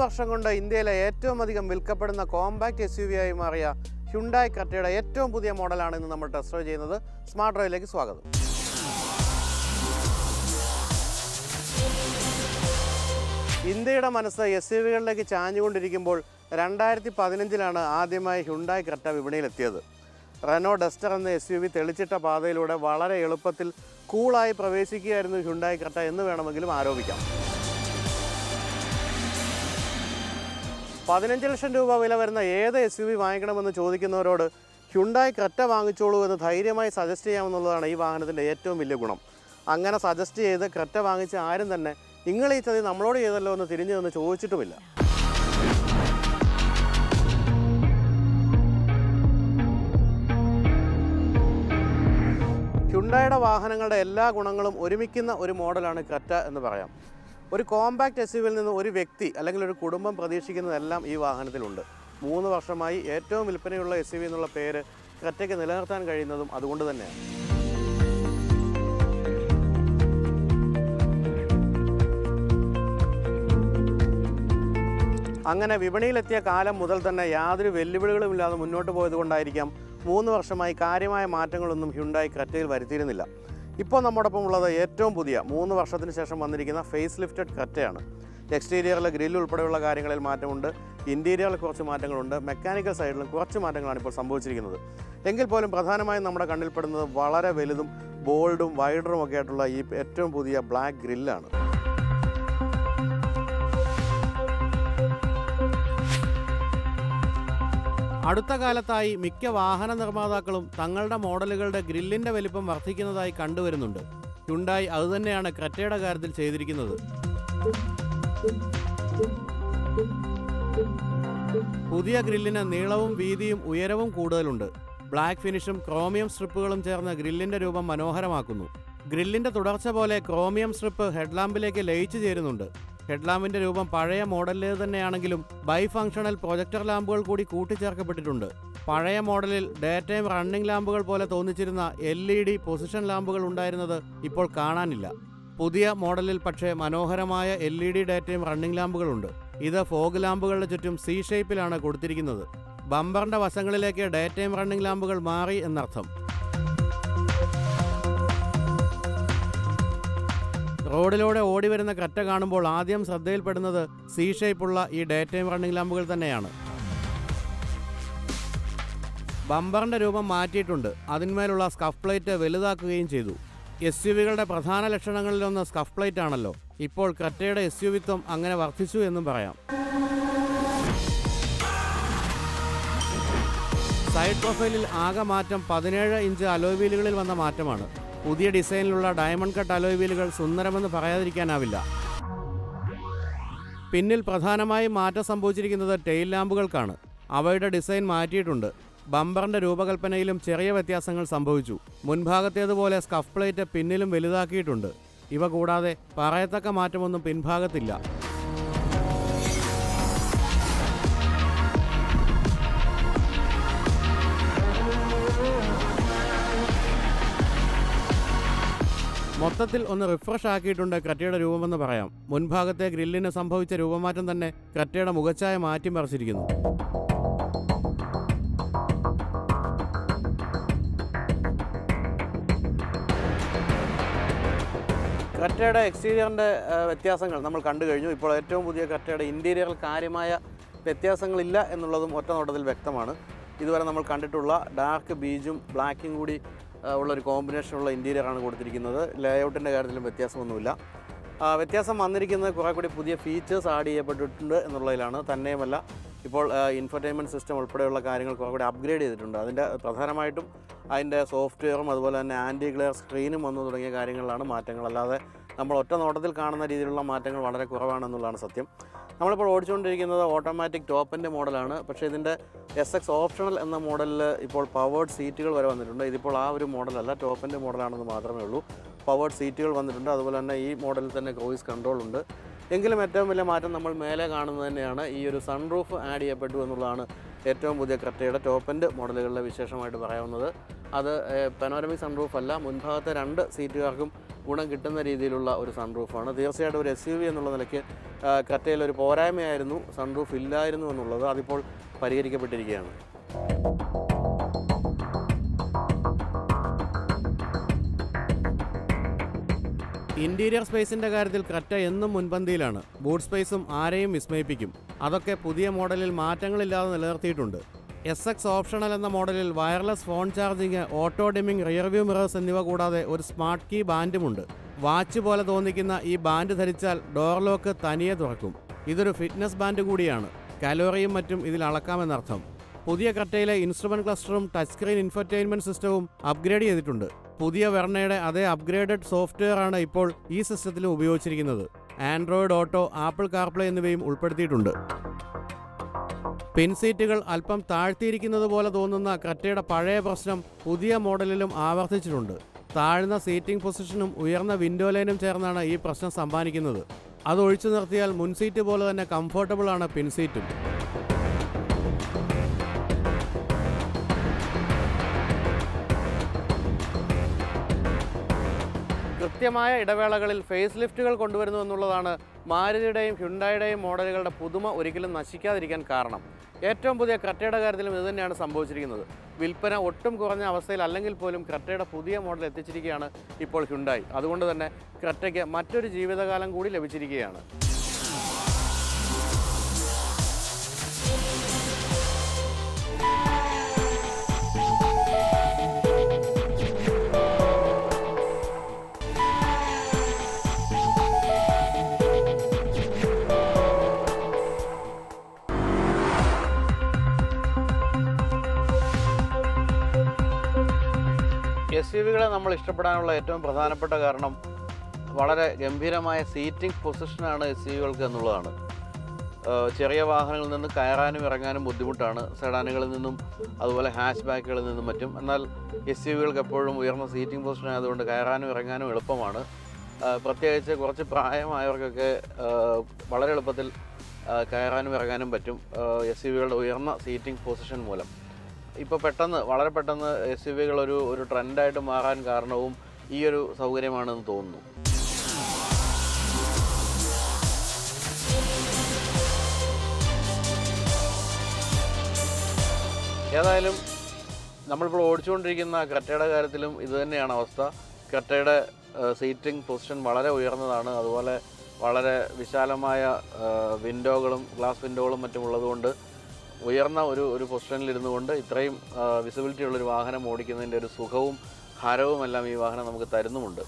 വർഷം കൊണ്ട് ഇന്ത്യയിലെ ഏറ്റവും അധികം വിൽക്കപ്പെടുന്ന കോമ്പാക്ട് എസ് യു വി ആയി മാറിയ ഹ്യുണ്ടായി ക്രെറ്റയുടെ ഏറ്റവും പുതിയ മോഡലാണ് ഇന്ന് നമ്മൾ ടെസ്റ്റ് ഡ്രൈവ് ചെയ്യുന്നത് സ്മാർട്ട് ഡ്രൈവിലേക്ക് സ്വാഗതം ഇന്ത്യയുടെ മനസ്സ് എസ് യു വികളിലേക്ക് ചാഞ്ഞുകൊണ്ടിരിക്കുമ്പോൾ രണ്ടായിരത്തി പതിനഞ്ചിലാണ് ആദ്യമായി ഹ്യുണ്ടായി ക്രെറ്റ വിപണിയിലെത്തിയത് റെനോ ഡസ്റ്റർ എന്ന എസ് യു വി തെളിച്ചിട്ട പാതയിലൂടെ വളരെ എളുപ്പത്തിൽ കൂളായി പ്രവേശിക്കുകയായിരുന്നു ഹ്യുണ്ടായി ക്രെറ്റ എന്ന് വേണമെങ്കിലും ആരോപിക്കാം പതിനഞ്ച് ലക്ഷം രൂപ വില വരുന്ന ഏത് എസ് യു വി വാങ്ങിക്കണമെന്ന് ചോദിക്കുന്നവരോട് ഹ്യുണ്ടായി ക്രെറ്റ വാങ്ങിച്ചോളൂ എന്ന് ധൈര്യമായി സജസ്റ്റ് ചെയ്യാമെന്നുള്ളതാണ് ഈ വാഹനത്തിൻ്റെ ഏറ്റവും വലിയ ഗുണം അങ്ങനെ സജസ്റ്റ് ചെയ്ത് ക്രെറ്റ വാങ്ങിച്ച ആരും തന്നെ നിങ്ങൾ ഈ ചതി നമ്മളോട് ചെയ്തല്ലോ എന്ന് തിരിഞ്ഞു നിന്ന് ചോദിച്ചിട്ടുമില്ല ഹ്യുണ്ടായുടെ വാഹനങ്ങളുടെ എല്ലാ ഗുണങ്ങളും ഒരുമിക്കുന്ന ഒരു മോഡലാണ് ക്രെറ്റ എന്ന് പറയാം ഒരു കോമ്പാക്ട് എസ് യുവിൽ നിന്ന് ഒരു വ്യക്തി അല്ലെങ്കിൽ ഒരു കുടുംബം പ്രതീക്ഷിക്കുന്നതെല്ലാം ഈ വാഹനത്തിലുണ്ട് മൂന്ന് വർഷമായി ഏറ്റവും വിൽപ്പനയുള്ള എസ് യു വി എന്നുള്ള പേര് ക്രെറ്റയ്ക്ക് നിലനിർത്താൻ കഴിയുന്നതും അതുകൊണ്ട് തന്നെയാണ് അങ്ങനെ വിപണിയിലെത്തിയ കാലം മുതൽ തന്നെ യാതൊരു വെല്ലുവിളികളും ഇല്ലാതെ മുന്നോട്ട് പോയതുകൊണ്ടായിരിക്കാം മൂന്ന് വർഷമായി കാര്യമായ മാറ്റങ്ങളൊന്നും ഹ്യുണ്ടായി ക്രെറ്റയിൽ വരുത്തിയിരുന്നില്ല ഇപ്പോൾ നമ്മോടൊപ്പം ഉള്ളത് ഏറ്റവും പുതിയ മൂന്ന് വർഷത്തിന് ശേഷം വന്നിരിക്കുന്ന ഫേസ് ലിഫ്റ്റഡ് ക്രെറ്റയാണ് എക്സ്റ്റീരിയറിലെ ഗ്രില്ല് ഉൾപ്പെടെയുള്ള കാര്യങ്ങളിൽ മാറ്റമുണ്ട് ഇൻറ്റീരിയറിൽ കുറച്ച് മാറ്റങ്ങളുണ്ട് മെക്കാനിക്കൽ സൈഡിലും കുറച്ച് മാറ്റങ്ങളാണ് ഇപ്പോൾ സംഭവിച്ചിരിക്കുന്നത് എങ്കിൽ പോലും പ്രധാനമായും നമ്മുടെ കണ്ണിൽപ്പെടുന്നത് വളരെ വലുതും ബോൾഡും വൈഡറും ഒക്കെ ആയിട്ടുള്ള ഈ ഏറ്റവും പുതിയ ബ്ലാക്ക് ഗ്രില്ലാണ് അടുത്ത കാലത്തായി മിക്ക വാഹന നിർമ്മാതാക്കളും തങ്ങളുടെ മോഡലുകളുടെ ഗ്രില്ലിന്റെ വലിപ്പം വർദ്ധിക്കുന്നതായി കണ്ടുവരുന്നുണ്ട് ഹ്യുണ്ടായി അതുതന്നെയാണ് ക്രെറ്റയുടെ കാര്യത്തിൽ ചെയ്തിരിക്കുന്നത് പുതിയ ഗ്രില്ലിന് നീളവും വീതിയും ഉയരവും കൂടുതലുണ്ട് ബ്ലാക്ക് ഫിനിഷും ക്രോമിയം സ്ട്രിപ്പുകളും ചേർന്ന് ഗ്രില്ലിന്റെ രൂപം മനോഹരമാക്കുന്നു ഗ്രില്ലിന്റെ തുടർച്ച പോലെ ക്രോമിയം സ്ട്രിപ്പ് ഹെഡ്ലാമ്പിലേക്ക് ലയിച്ചു ചേരുന്നുണ്ട് ഹെഡ്ലാമ്പിന്റെ രൂപം പഴയ മോഡലിലേത് തന്നെയാണെങ്കിലും ബൈ ഫങ്ഷണൽ പ്രൊജക്ടർ ലാമ്പുകൾ കൂടി കൂട്ടിച്ചേർക്കപ്പെട്ടിട്ടുണ്ട് പഴയ മോഡലിൽ ഡേ ടൈം റണ്ണിംഗ് ലാമ്പുകൾ പോലെ തോന്നിച്ചിരുന്ന എൽ ഇ ഡി പൊസിഷൻ ലാമ്പുകൾ ഉണ്ടായിരുന്നത് ഇപ്പോൾ കാണാനില്ല പുതിയ മോഡലിൽ പക്ഷേ മനോഹരമായ L E D day time running ലാമ്പുകളുണ്ട് ഇത് ഫോഗ് ലാമ്പുകളുടെ ചുറ്റും സി ഷേപ്പിലാണ് കൊടുത്തിരിക്കുന്നത് ബമ്പറിന്റെ വശങ്ങളിലേക്ക് ഡേ ടൈം റണ്ണിംഗ് ലാമ്പുകൾ മാറി എന്നർത്ഥം റോഡിലൂടെ ഓടി വരുന്ന കറ്റ കാണുമ്പോൾ ആദ്യം ശ്രദ്ധയിൽപ്പെടുന്നത് സി ഷേപ്പുള്ള ഈ ഡേ ടൈം റണ്ണിംഗ് ലാമ്പുകൾ തന്നെയാണ് ബമ്പറിന്റെ രൂപം മാറ്റിയിട്ടുണ്ട് അതിന്മേലുള്ള സ്കഫ് പ്ലേറ്റ് വലുതാക്കുകയും ചെയ്തു എസ് യു വികളുടെ പ്രധാന ലക്ഷണങ്ങളിലൊന്ന് സ്കഫ് പ്ലേറ്റ് ആണല്ലോ ഇപ്പോൾ ക്രെറ്റയുടെ എസ് യു വിത്വം അങ്ങനെ വർദ്ധിച്ചു എന്നും പറയാം സൈഡ് പ്രൊഫൈലിൽ ആകെ മാറ്റം പതിനേഴ് ഇഞ്ച് അലോയ് വീലുകളിൽ വന്ന മാറ്റമാണ് പുതിയ ഡിസൈനിലുള്ള ഡയമണ്ട് കട്ട് അലോയ് വീലുകൾ സുന്ദരമെന്ന് പറയാതിരിക്കാനാവില്ല പിന്നിൽ പ്രധാനമായും മാറ്റം സംഭവിച്ചിരിക്കുന്നത് ടെയിൽ ലാമ്പുകൾക്കാണ് അവയുടെ ഡിസൈൻ മാറ്റിയിട്ടുണ്ട് ബമ്പറിന്റെ രൂപകൽപ്പനയിലും ചെറിയ വ്യത്യാസങ്ങൾ സംഭവിച്ചു മുൻഭാഗത്തേതുപോലെ സ്കഫ് പ്ലേറ്റ് പിന്നിലും വലുതാക്കിയിട്ടുണ്ട് ഇവ കൂടാതെ പറയത്തക്ക മാറ്റമൊന്നും പിൻഭാഗത്തില്ല മൊത്തത്തിൽ ഒന്ന് റിഫ്രഷ് ആക്കിയിട്ടുണ്ട് ക്രെറ്റയുടെ രൂപമെന്ന് പറയാം മുൻഭാഗത്തെ ഗ്രില്ലിന് സംഭവിച്ച രൂപമാറ്റം തന്നെ ക്രെറ്റയുടെ മുഖച്ഛായ മാറ്റിമറിച്ചിരിക്കുന്നു ക്രെറ്റയുടെ എക്സ്റ്റീരിയറിൻ്റെ വ്യത്യാസങ്ങൾ നമ്മൾ കണ്ടു കഴിഞ്ഞു ഇപ്പോൾ ഏറ്റവും പുതിയ ക്രെറ്റയുടെ ഇൻറ്റീരിയറിൽ കാര്യമായ വ്യത്യാസങ്ങളില്ല എന്നുള്ളതും ഒറ്റ നോട്ടത്തിൽ വ്യക്തമാണ് ഇതുവരെ നമ്മൾ കണ്ടിട്ടുള്ള ഡാർക്ക് ബീജും ബ്ലാക്കും കൂടി ആ, ഉള്ള ഒരു കോമ്പിനേഷനുള്ള ഇൻറ്റീരിയറാണ് കൊടുത്തിരിക്കുന്നത് ലേഔട്ടിൻ്റെ കാര്യത്തിലും വ്യത്യാസമൊന്നുമില്ല ആ, വ്യത്യാസം വന്നിരിക്കുന്നത് കുറേ കൂടി പുതിയ ഫീച്ചേഴ്സ് ആഡ് ചെയ്യപ്പെട്ടിട്ടുണ്ട് എന്നുള്ളതിലാണ് തന്നെയുമല്ല ഇപ്പോൾ ഇൻഫർടൈൻമെൻറ്റ് സിസ്റ്റം ഉൾപ്പെടെയുള്ള കാര്യങ്ങൾ കുറേ കൂടി അപ്ഗ്രേഡ് ചെയ്തിട്ടുണ്ട് അതിൻ്റെ പ്രധാനമായിട്ടും അതിൻ്റെ സോഫ്റ്റ്വെയറും അതുപോലെ തന്നെ ആൻറ്റി ഗ്ലെയർ സ്ക്രീനും വന്നു തുടങ്ങിയ കാര്യങ്ങളിലാണ് മാറ്റങ്ങൾ അല്ലാതെ നമ്മൾ ഒറ്റ നോട്ടത്തിൽ കാണുന്ന രീതിയിലുള്ള മാറ്റങ്ങൾ വളരെ കുറവാണെന്നുള്ളതാണ് സത്യം നമ്മളിപ്പോൾ ഓടിച്ചുകൊണ്ടിരിക്കുന്നത് ഓട്ടോമാറ്റിക് ടോപ്പിൻ്റെ മോഡലാണ് പക്ഷേ ഇതിൻ്റെ എസ് എക്സ് ഓപ്ഷണൽ എന്ന മോഡലിൽ ഇപ്പോൾ പവേർഡ് സീറ്റുകൾ വരെ വന്നിട്ടുണ്ട് ഇതിപ്പോൾ ആ ഒരു മോഡലല്ല ടോപ്പിൻ്റെ മോഡലാണെന്ന് മാത്രമേ ഉള്ളൂ പവേർഡ് സീറ്റുകൾ വന്നിട്ടുണ്ട് അതുപോലെ തന്നെ ഈ മോഡലിൽ തന്നെ ക്രൂയിസ് കൺട്രോൾ ഉണ്ട് എങ്കിലും ഏറ്റവും വലിയ മാറ്റം നമ്മൾ മേലെ കാണുന്നത് തന്നെയാണ് ഈ ഒരു സൺറൂഫ് ആഡ് ചെയ്യപ്പെട്ടു എന്നുള്ളതാണ് ഏറ്റവും പുതിയ ക്രെറ്റയുടെ ടോപ്പ് എൻഡ് മോഡലുകളിലെ വിശേഷമായിട്ട് പറയാവുന്നത് അത് പെനോരമിക് സൺറൂഫ് അല്ല മുൻഭാഗത്തെ രണ്ട് സീറ്റുകാർക്കും ഗുണം കിട്ടുന്ന രീതിയിലുള്ള ഒരു സൺറൂഫാണ് തീർച്ചയായിട്ടും ഒരു എസ് യു വി എന്നുള്ള നിലയ്ക്ക് ആ, ക്രെറ്റയിൽ ഒരു പോരായ്മയായിരുന്നു സൺറൂഫ് ഇല്ലായിരുന്നു എന്നുള്ളത് അതിപ്പോൾ പരിഹരിക്കപ്പെട്ടിരിക്കുകയാണ് ഇന്റീരിയർ സ്പേസിന്റെ കാര്യത്തിൽ ക്രെറ്റ എന്നും മുൻപന്തിയിലാണ് ബൂട്ട് സ്പേസും ആരെയും വിസ്മയിപ്പിക്കും അതൊക്കെ പുതിയ മോഡലിൽ മാറ്റങ്ങളില്ലാതെ നിലനിർത്തിയിട്ടുണ്ട് എസ് എക്സ് ഓപ്ഷണൽ എന്ന മോഡലിൽ wireless phone charging auto dimming rearview mirrors എന്നിവ കൂടാതെ ഒരു സ്മാർട്ട് കീ ബാൻഡുമുണ്ട് വാച്ച് പോലെ തോന്നിക്കുന്ന ഈ ബാൻഡ് ധരിച്ചാൽ ഡോർ ലോക്ക് തനിയെ തുറക്കും ഇതൊരു ഫിറ്റ്നസ് ബാൻഡ് കൂടിയാണ് കലോറിയും മറ്റും ഇതിൽ അളക്കാമെന്നർത്ഥം പുതിയ കട്ടയിലെ ഇൻസ്ട്രുമെന്റ് ക്ലസ്റ്ററും ടച്ച് സ്ക്രീൻ ഇൻഫർടൈൻമെന്റ് സിസ്റ്റവും അപ്ഗ്രേഡ് ചെയ്തിട്ടുണ്ട് പുതിയ വെർണയുടെ അതേ അപ്ഗ്രേഡഡ് സോഫ്റ്റ്വെയർ ആണ് ഇപ്പോൾ ഈ സിസ്റ്റത്തിലും ഉപയോഗിച്ചിരിക്കുന്നത് ആൻഡ്രോയിഡ് ഓട്ടോ ആപ്പിൾ കാർപ്ലേ എന്നിവയും ഉൾപ്പെടുത്തിയിട്ടുണ്ട് പിൻസീറ്റുകൾ അല്പം താഴ്ത്തിയിരിക്കുന്നത് പോലെ തോന്നുന്ന കറ്റയുടെ പഴയ പ്രശ്നം പുതിയ മോഡലിലും ആവർത്തിച്ചിട്ടുണ്ട് താഴ്ന്ന സീറ്റിംഗ് പൊസിഷനും ഉയർന്ന വിൻഡോ ലൈനും ചേർന്നാണ് ഈ പ്രശ്നം സമ്മാനിക്കുന്നത് അത് ഒഴിച്ചു നിർത്തിയാൽ മുൻസീറ്റ് പോലെ തന്നെ കംഫർട്ടബിൾ ആണ് പിൻസീറ്റും കൃത്യമായ ഇടവേളകളിൽ ഫേസ് ലിഫ്റ്റുകൾ കൊണ്ടുവരുന്നു എന്നുള്ളതാണ് മാരുതിയുടെയും ഹ്യുണ്ടായുടെയും മോഡലുകളുടെ പുതുമ ഒരിക്കലും നശിക്കാതിരിക്കാൻ കാരണം ഏറ്റവും പുതിയ ക്രറ്റയുടെ കാര്യത്തിലും ഇതുതന്നെയാണ് സംഭവിച്ചിരിക്കുന്നത് വിൽപ്പന ഒട്ടും കുറഞ്ഞ അവസ്ഥയിൽ അല്ലെങ്കിൽ പോലും ക്രറ്റയുടെ പുതിയ മോഡൽ എത്തിച്ചിരിക്കുകയാണ് ഇപ്പോൾ ഹ്യുണ്ടായി അതുകൊണ്ട് തന്നെ ക്രറ്റയ്ക്ക് മറ്റൊരു ജീവിതകാലം കൂടി ലഭിച്ചിരിക്കുകയാണ് എസ് യു വികളെ നമ്മൾ ഇഷ്ടപ്പെടാനുള്ള ഏറ്റവും പ്രധാനപ്പെട്ട കാരണം വളരെ ഗംഭീരമായ സീറ്റിംഗ് പൊസിഷനാണ് എസ് യുകൾക്ക് എന്നുള്ളതാണ് ഏഹ് ചെറിയ വാഹനങ്ങളിൽ നിന്ന് കയറാനും ഇറങ്ങാനും ബുദ്ധിമുട്ടാണ് സെഡാനുകളിൽ നിന്നും അതുപോലെ ഹാച്ച് ബാക്കുകളിൽ നിന്നും മറ്റും എന്നാൽ എസ് യു വികൾക്ക് എപ്പോഴും ഉയർന്ന സീറ്റിംഗ് പൊസിഷൻ ആയതുകൊണ്ട് കയറാനും ഇറങ്ങാനും എളുപ്പമാണ് ഏഹ് പ്രത്യേകിച്ച് കുറച്ച് പ്രായമായവർക്കൊക്കെ ഏഹ് വളരെ എളുപ്പത്തിൽ ഏഹ് കയറാനും ഇറങ്ങാനും പറ്റും എസ് യു വികളുടെ ഉയർന്ന സീറ്റിംഗ് പൊസിഷൻ മൂലം ഇപ്പോൾ പെട്ടെന്ന് വളരെ പെട്ടെന്ന് എസ് യു വികൾ ഒരു ഒരു ട്രെൻഡായിട്ട് മാറാൻ കാരണവും ഈ ഒരു സൗകര്യമാണെന്ന് തോന്നുന്നു ഏതായാലും നമ്മളിപ്പോൾ ഓടിച്ചുകൊണ്ടിരിക്കുന്ന ക്രെറ്റയുടെ കാര്യത്തിലും ഇത് തന്നെയാണ് അവസ്ഥ ക്രെറ്റയുടെ സീറ്റിംഗ് പൊസിഷൻ വളരെ ഉയർന്നതാണ് അതുപോലെ വളരെ വിശാലമായ വിൻഡോകളും ഗ്ലാസ് വിൻഡോകളും മറ്റും ഉള്ളതുകൊണ്ട് ഉയർന്ന ഒരു ഒരു പൊസിഷനിൽ ഇരുന്നു കൊണ്ട് ഇത്രയും വിസിബിലിറ്റി ഉള്ളൊരു വാഹനം ഓടിക്കുന്നതിൻ്റെ ഒരു സുഖവും ഹരവും എല്ലാം ഈ വാഹനം നമുക്ക് തരുന്നുമുണ്ട്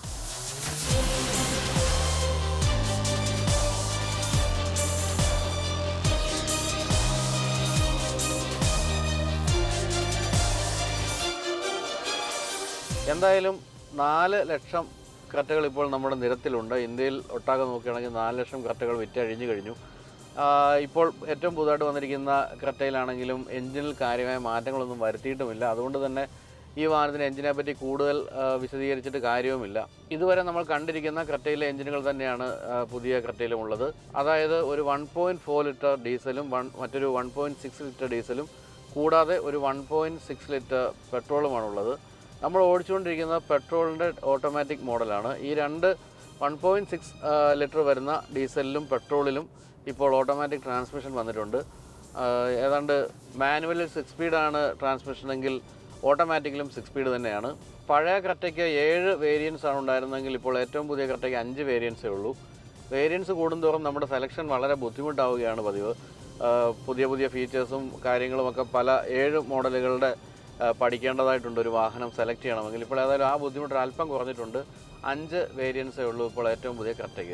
എന്തായാലും നാല് ലക്ഷം കറ്റകൾ ഇപ്പോൾ നമ്മുടെ നിരത്തിലുണ്ട് ഇന്ത്യയിൽ ഒട്ടാകെ നോക്കുകയാണെങ്കിൽ നാല് ലക്ഷം കറ്റകൾ വിറ്റഴിഞ്ഞു കഴിഞ്ഞു ആ, ഇപ്പോൾ ഏറ്റവും പുതുതായിട്ട് വന്നിരിക്കുന്ന ക്രെറ്റയിലാണെങ്കിലും എഞ്ചിനിൽ കാര്യമായ മാറ്റങ്ങളൊന്നും വരുത്തിയിട്ടുമില്ല അതുകൊണ്ട് തന്നെ ഈ വാഹനത്തിന് എഞ്ചിനെ പറ്റി കൂടുതൽ ആ, വിശദീകരിച്ചിട്ട് കാര്യവുമില്ല ഇതുവരെ നമ്മൾ കണ്ടിരിക്കുന്ന ക്രെറ്റയിലെ എഞ്ചിനുകൾ തന്നെയാണ് ആ, പുതിയ ക്രെറ്റയിലും ഉള്ളത് അതായത് ഒരു വൺ പോയിൻറ്റ് ഫോർ ലിറ്റർ ഡീസലും വൺ മറ്റൊരു വൺ പോയിൻറ്റ് സിക്സ് ലിറ്റർ ഡീസലും കൂടാതെ ഒരു വൺ പോയിൻറ്റ് സിക്സ് ലിറ്റർ പെട്രോളുമാണുള്ളത് നമ്മൾ ഓടിച്ചുകൊണ്ടിരിക്കുന്ന പെട്രോളിൻ്റെ ഓട്ടോമാറ്റിക് മോഡലാണ് ഈ രണ്ട് വൺ പോയിൻറ്റ് സിക്സ് ലിറ്റർ വരുന്ന ഡീസലിലും പെട്രോളിലും ഇപ്പോൾ ഓട്ടോമാറ്റിക് ട്രാൻസ്മിഷൻ വന്നിട്ടുണ്ട് ആ, ഏതാണ്ട് മാനുവലിൽ സിക്സ് സ്പീഡാണ് ട്രാൻസ്മിഷനെങ്കിൽ ഓട്ടോമാറ്റിക്കിലും സിക്സ് സ്പീഡ് തന്നെയാണ് പഴയ ക്രറ്റയ്ക്ക് ഏഴ് വേരിയൻസ് ആണ് ഉണ്ടായിരുന്നെങ്കിൽ ഇപ്പോൾ ഏറ്റവും പുതിയ ക്രറ്റയ്ക്ക് അഞ്ച് വേരിയൻസേ ഉള്ളൂ വേരിയൻസ് കൂടുന്തോറും നമ്മുടെ സെലക്ഷൻ വളരെ ബുദ്ധിമുട്ടാവുകയാണ് പതിവ് ആ, പുതിയ പുതിയ ഫീച്ചേഴ്സും കാര്യങ്ങളുമൊക്കെ പല ഏഴ് മോഡലുകളുടെ ആ, പഠിക്കേണ്ടതായിട്ടുണ്ട് ഒരു വാഹനം സെലക്ട് ചെയ്യണമെങ്കിൽ ഇപ്പോൾ ഏതായാലും ആ ബുദ്ധിമുട്ട് അല്പം കുറഞ്ഞിട്ടുണ്ട് അഞ്ച് വേരിയൻസേ ഉള്ളൂ ഇപ്പോൾ ഏറ്റവും പുതിയ ക്രറ്റയ്ക്ക്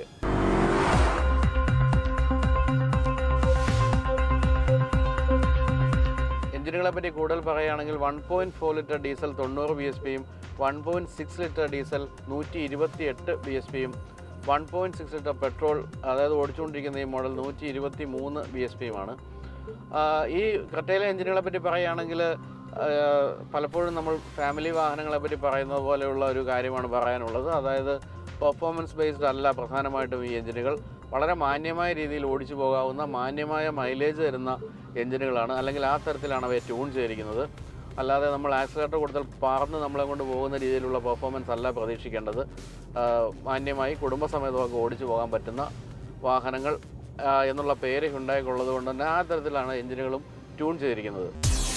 എഞ്ചിനുകളെ പറ്റി കൂടുതൽ പറയുകയാണെങ്കിൽ one point four litre diesel തൊണ്ണൂറ് ബി എസ് പിയും one point six litre diesel നൂറ്റി ഇരുപത്തി എട്ട് ബി എസ് പിയും one point six litre petrol അതായത് ഓടിച്ചുകൊണ്ടിരിക്കുന്ന ഈ മോഡൽ നൂറ്റി ഇരുപത്തി മൂന്ന് ബി എസ് പിയുമാണ് ഈ ക്രറ്റയിലെ എഞ്ചിനുകളെ പറ്റി പറയുകയാണെങ്കിൽ പലപ്പോഴും നമ്മൾ ഫാമിലി വാഹനങ്ങളെ പറ്റി പറയുന്നത് പോലെയുള്ള ഒരു കാര്യമാണ് പറയാനുള്ളത് അതായത് പെർഫോമൻസ് ബേസ്ഡ് അല്ല പ്രധാനമായിട്ടും ഈ എഞ്ചിനുകൾ വളരെ മാന്യമായ രീതിയിൽ ഓടിച്ചു പോകാവുന്ന മാന്യമായ മൈലേജ് തരുന്ന എഞ്ചിനുകളാണ് അല്ലെങ്കിൽ ആ തരത്തിലാണ് അവയെ ട്യൂൺ ചെയ്തിരിക്കുന്നത് അല്ലാതെ നമ്മൾ ആക്സിലേറ്റർ കൊടുത്താൽ പറന്ന് നമ്മളെ കൊണ്ട് പോകുന്ന രീതിയിലുള്ള പെർഫോമൻസ് അല്ല പ്രതീക്ഷിക്കേണ്ടത് ആ, മാന്യമായി കുടുംബസമേതമൊക്കെ ഓടിച്ചു പോകാൻ പറ്റുന്ന വാഹനങ്ങൾ ആ, എന്നുള്ള പേര് ഹുണ്ടായിക്കുള്ളത് കൊണ്ട് തന്നെ ആ തരത്തിലാണ് എഞ്ചിനുകളും ട്യൂൺ ചെയ്തിരിക്കുന്നത്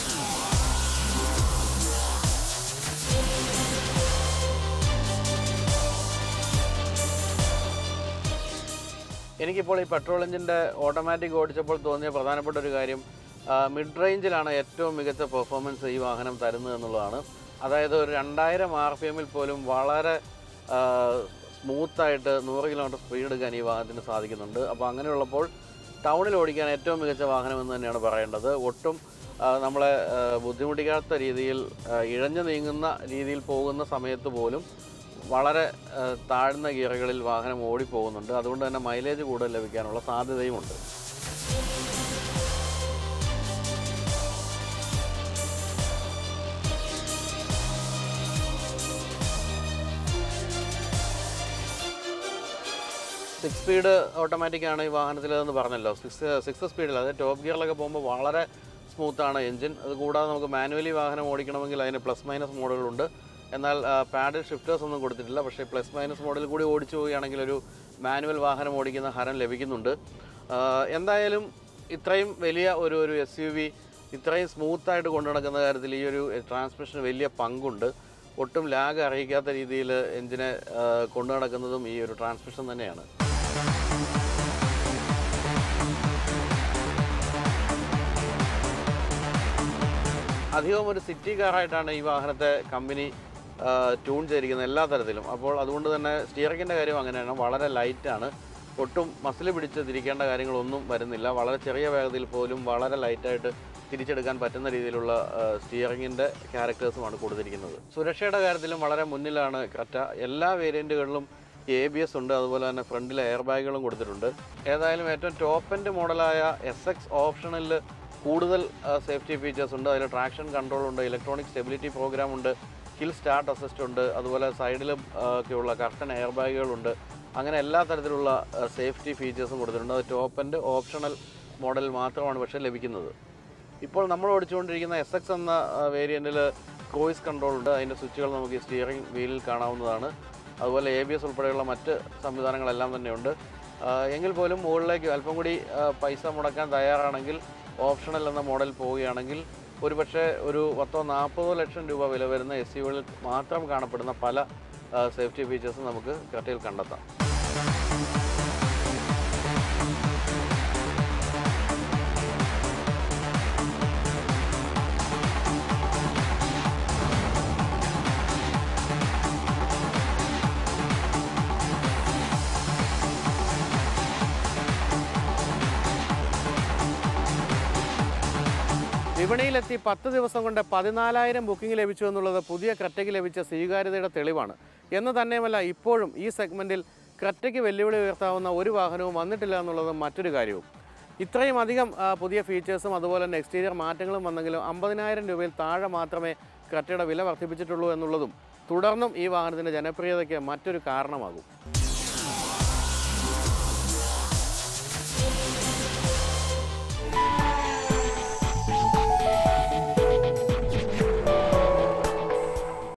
എനിക്കിപ്പോൾ ഈ പെട്രോൾ എഞ്ചിൻ്റെ ഓട്ടോമാറ്റിക് ഓടിച്ചപ്പോൾ തോന്നിയ പ്രധാനപ്പെട്ട ഒരു കാര്യം മിഡ് റേഞ്ചിലാണ് ഏറ്റവും മികച്ച പെർഫോമൻസ് ഈ വാഹനം തരുന്നത് എന്നുള്ളതാണ് അതായത് ഒരു രണ്ടായിരം ആർ പി എമ്മിൽ പോലും വളരെ സ്മൂത്തായിട്ട് നൂറ് കിലോമീറ്റർ സ്പീഡ് എടുക്കാൻ ഈ വാഹനത്തിന് സാധിക്കുന്നുണ്ട് അപ്പോൾ അങ്ങനെയുള്ളപ്പോൾ ടൗണിൽ ഓടിക്കാൻ ഏറ്റവും മികച്ച വാഹനം എന്ന് തന്നെയാണ് പറയേണ്ടത് ഒട്ടും ആ, നമ്മളെ ആ, ബുദ്ധിമുട്ടിക്കാത്ത രീതിയിൽ ആ, ഇഴഞ്ഞു നീങ്ങുന്ന രീതിയിൽ പോകുന്ന സമയത്ത് പോലും വളരെ ആ, താഴ്ന്ന ഗിയറുകളിൽ വാഹനം ഓടിപ്പോകുന്നുണ്ട് അതുകൊണ്ട് തന്നെ മൈലേജ് കൂടുതൽ ലഭിക്കാനുള്ള സാധ്യതയുമുണ്ട് സിക്സ് സ്പീഡ് ഓട്ടോമാറ്റിക് ആണ് ഈ വാഹനത്തിലെന്ന് പറഞ്ഞല്ലോ സിക്സ് സിക്സ് സ്പീഡിൽ അതായത് ടോപ്പ് ഗിയറിലൊക്കെ പോകുമ്പോൾ വളരെ സ്മൂത്താണ് എഞ്ചിൻ അത് കൂടാതെ നമുക്ക് മാനുവലി വാഹനം ഓടിക്കണമെങ്കിൽ അതിന് പ്ലസ് മൈനസ് മോഡലുണ്ട് എന്നാൽ പാഡിൽ ഷിഫ്റ്റേഴ്സ് ഒന്നും കൊടുത്തിട്ടില്ല പക്ഷേ പ്ലസ് മൈനസ് മോഡൽ കൂടി ഓടിച്ചു പോവുകയാണെങ്കിൽ ഒരു മാനുവൽ വാഹനം ഓടിക്കുന്ന ഹരം ലഭിക്കുന്നുണ്ട് ആ, എന്തായാലും ഇത്രയും വലിയ ഒരു ഒരു എസ് യു വി ഇത്രയും സ്മൂത്തായിട്ട് കൊണ്ടു നടക്കുന്ന കാര്യത്തിൽ ഈ ഒരു ട്രാൻസ്മിഷന് വലിയ പങ്കുണ്ട് ഒട്ടും ലാഗ് അറിയിക്കാത്ത രീതിയിൽ എഞ്ചിനെ ആ, കൊണ്ടു നടക്കുന്നതും ഈ ഒരു ട്രാൻസ്മിഷൻ തന്നെയാണ് അധികവും ഒരു സിറ്റി കാറായിട്ടാണ് ഈ വാഹനത്തെ കമ്പനി ട്യൂൺ ചെയ്തിരിക്കുന്നത് എല്ലാ തരത്തിലും അപ്പോൾ അതുകൊണ്ട് തന്നെ സ്റ്റിയറിങ്ങിൻ്റെ കാര്യം അങ്ങനെയാണ് വളരെ ലൈറ്റാണ് ഒട്ടും മസിൽ പിടിച്ച് തിരിക്കേണ്ട കാര്യങ്ങളൊന്നും വരുന്നില്ല വളരെ ചെറിയ വേഗതയിൽ പോലും വളരെ ലൈറ്റായിട്ട് തിരിച്ചെടുക്കാൻ പറ്റുന്ന രീതിയിലുള്ള സ്റ്റിയറിങ്ങിൻ്റെ ക്യാരക്ടേഴ്സുമാണ് കൊടുത്തിരിക്കുന്നത് സുരക്ഷയുടെ കാര്യത്തിലും വളരെ മുന്നിലാണ് ക്രെറ്റ എല്ലാ വേരിയൻറ്റുകളിലും എ ബി എസ് ഉണ്ട് അതുപോലെ തന്നെ ഫ്രണ്ടിലെ എയർ ബാഗുകളും കൊടുത്തിട്ടുണ്ട് ഏതായാലും ഏറ്റവും ടോപ്പ് എൻഡ് മോഡലായ എസ് എക്സ് ഓപ്ഷനിൽ കൂടുതൽ സേഫ്റ്റി ഫീച്ചേഴ്സ് ഉണ്ട് അതിൽ ട്രാക്ഷൻ കൺട്രോൾ ഉണ്ട് ഇലക്ട്രോണിക് സ്റ്റെബിലിറ്റി പ്രോഗ്രാം ഉണ്ട് ഹിൽ സ്റ്റാർട്ട് അസിസ്റ്റ് ഉണ്ട് അതുപോലെ സൈഡിലും ഒക്കെയുള്ള കർട്ടൻ എയർ ബാഗുകളുണ്ട് അങ്ങനെ എല്ലാ തരത്തിലുള്ള സേഫ്റ്റി ഫീച്ചേഴ്സും കൊടുത്തിട്ടുണ്ട് അത് ടോപ്പ് എൻഡ് ഓപ്ഷണൽ മോഡൽ മാത്രമാണ് പക്ഷേ ലഭിക്കുന്നത് ഇപ്പോൾ നമ്മൾ ഓടിച്ചുകൊണ്ടിരിക്കുന്ന എസ് എക്സ് എന്ന വേരിയൻറ്റിൽ ക്രോയിസ് കൺട്രോൾ ഉണ്ട് അതിൻ്റെ സ്വിച്ചുകൾ നമുക്ക് ഈ സ്റ്റിയറിംഗ് വീലിൽ കാണാവുന്നതാണ് അതുപോലെ എ ബി എസ് ഉൾപ്പെടെയുള്ള മറ്റ് സംവിധാനങ്ങളെല്ലാം തന്നെയുണ്ട് ആ, എങ്കിൽ പോലും മുകളിലേക്ക് അല്പം കൂടി ആ, പൈസ മുടക്കാൻ തയ്യാറാണെങ്കിൽ ഓപ്ഷണൽ എന്ന മോഡൽ പോവുകയാണെങ്കിൽ ഒരുപക്ഷെ ഒരു പത്തോ നാൽപ്പതോ ലക്ഷം രൂപ വില വരുന്ന എസ് യുകളിൽ മാത്രം കാണപ്പെടുന്ന പല സേഫ്റ്റി ഫീച്ചേഴ്സും നമുക്ക് ക്രെറ്റയിൽ കണ്ടെത്താം വിപണിയിലെത്തി പത്ത് ദിവസം കൊണ്ട് പതിനാലായിരം ബുക്കിംഗ് ലഭിച്ചു എന്നുള്ളത് പുതിയ ക്രെറ്റയ്ക്ക് ലഭിച്ച സ്വീകാര്യതയുടെ തെളിവാണ് എന്ന് തന്നെയുമല്ല ഇപ്പോഴും ഈ സെഗ്മെൻറ്റിൽ ക്രെറ്റയ്ക്ക് വെല്ലുവിളി ഉയർത്താവുന്ന ഒരു വാഹനവും വന്നിട്ടില്ല എന്നുള്ളത് മറ്റൊരു കാര്യവും ഇത്രയും അധികം ആ, പുതിയ ഫീച്ചേഴ്സും അതുപോലെ തന്നെ എക്സ്റ്റീരിയർ മാറ്റങ്ങളും വന്നെങ്കിലും അമ്പതിനായിരം രൂപയിൽ താഴെ മാത്രമേ ക്രെറ്റയുടെ വില വർദ്ധിപ്പിച്ചിട്ടുള്ളൂ എന്നുള്ളതും തുടർന്നും ഈ വാഹനത്തിൻ്റെ ജനപ്രിയതയ്ക്ക് മറ്റൊരു കാരണമാകും